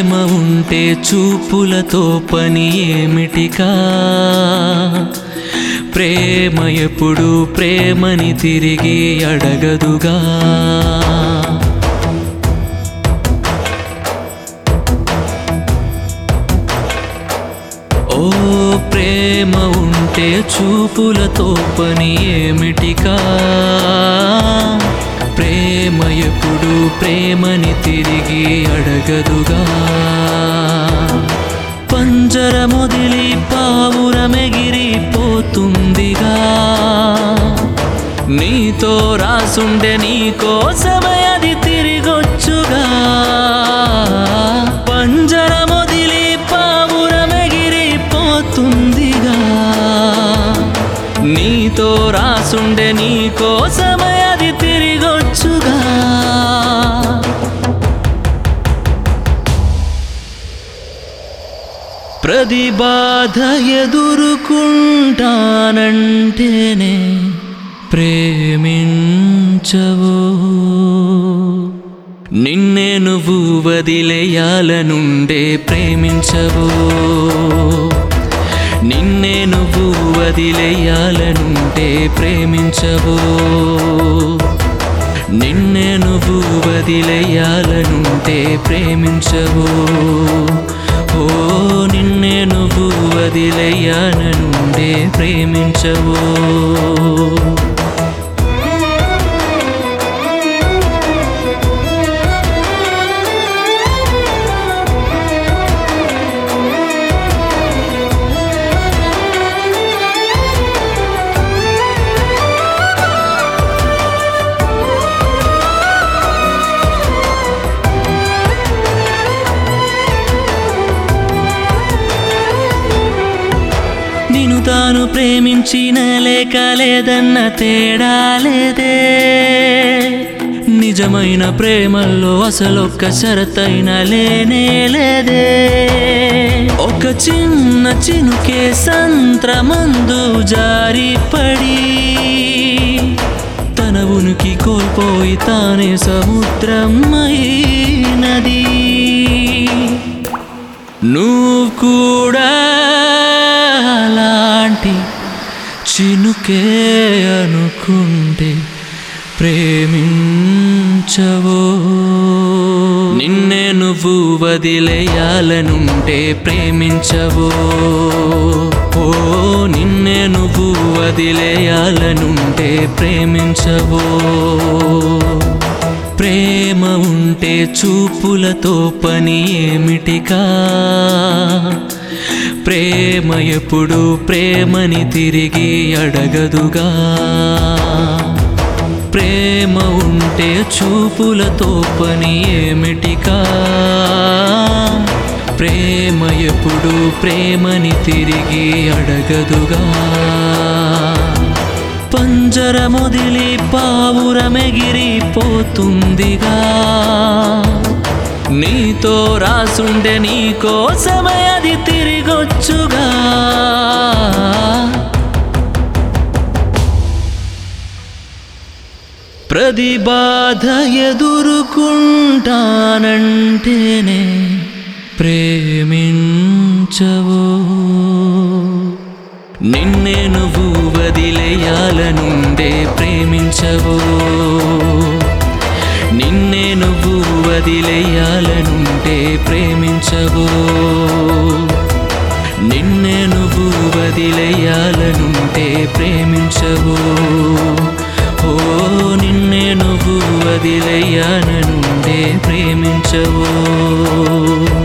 ప్రేమ ఉంటే చూపులతో పని ఏమిటికా ప్రేమ ఎప్పుడు ప్రేమని తిరిగి అడగదుగా ఓ ప్రేమ ఉంటే చూపులతో పని ఏమిటికా ప్రేమ ఎప్పుడు ప్రేమని తిరిగి అడగదుగా పంజరమొదిలి పావురమెగిరిపోతుందిగా నీతో రాసుండే నీ కోసమే అది తిరిగొచ్చుగా పంజరమొదిలి పావురమెగిరిపోతుందిగా నీతో రాసుండే నీ కోసమే అది తిరిగొచ్చుగా ప్రతి బాధ ఎదుర్కొంటానంటేనే ప్రేమించవు నిన్నే నువ్వు వదిలేయాలనుండే ప్రేమించవు నిన్నే నువ్వు వదిలేయాలనుంటే ప్రేమించవు నిన్నే నువ్వు వదిలేయాలనుంటే ప్రేమించవు ఓ నిన్నే నువ్వు వదిలేయాలనుండే ప్రేమించవు నిన్ను తాను ప్రేమించిన లేక లేదన్న తేడా లేదే నిజమైన ప్రేమల్లో అసలొక్క షరతైన లేనే లేదే ఒక చిన్న చినుకే సంత్రమందు జారిపడి తన ఉనికి కోల్పోయి తానే సముద్రం అయినది నువ్వు కూడా అలాంటి చినుకే అనుకుంటే ప్రేమించవో నిన్నే నువ్వు వదిలేయాలనుంటే ప్రేమించవో ఓ నిన్నే నువ్వు వదిలేయాలనుంటే ప్రేమించవో ప్రేమ ఉంటే చూపులతో పని ఏమిటికా ప్రేమ ఎప్పుడు ప్రేమని తిరిగి అడగదుగా ప్రేమ ఉంటే చూపులతో పని ఏమిటికా ప్రేమ ఎప్పుడు ప్రేమని తిరిగి అడగదుగా పంజరమొదిలి పావురమెగిరిపోతుందిగా నీతో రాసుండే నీ కోసమే అది తిరిగొచ్చుగా ప్రతి బాధ ఎదుర్కొంటానంటేనే ప్రేమించవో నిన్నే నువ్వు వదిలేయాలనుండే ప్రేమించవో నిన్నే నువ్వు వదిలేయాలనుంటే ప్రేమించవో నిన్నే నువ్వు వదిలేయాలనుంటే ప్రేమించవో ఓ నిన్నే నువ్వు వదిలేయాలనుండే ప్రేమించవో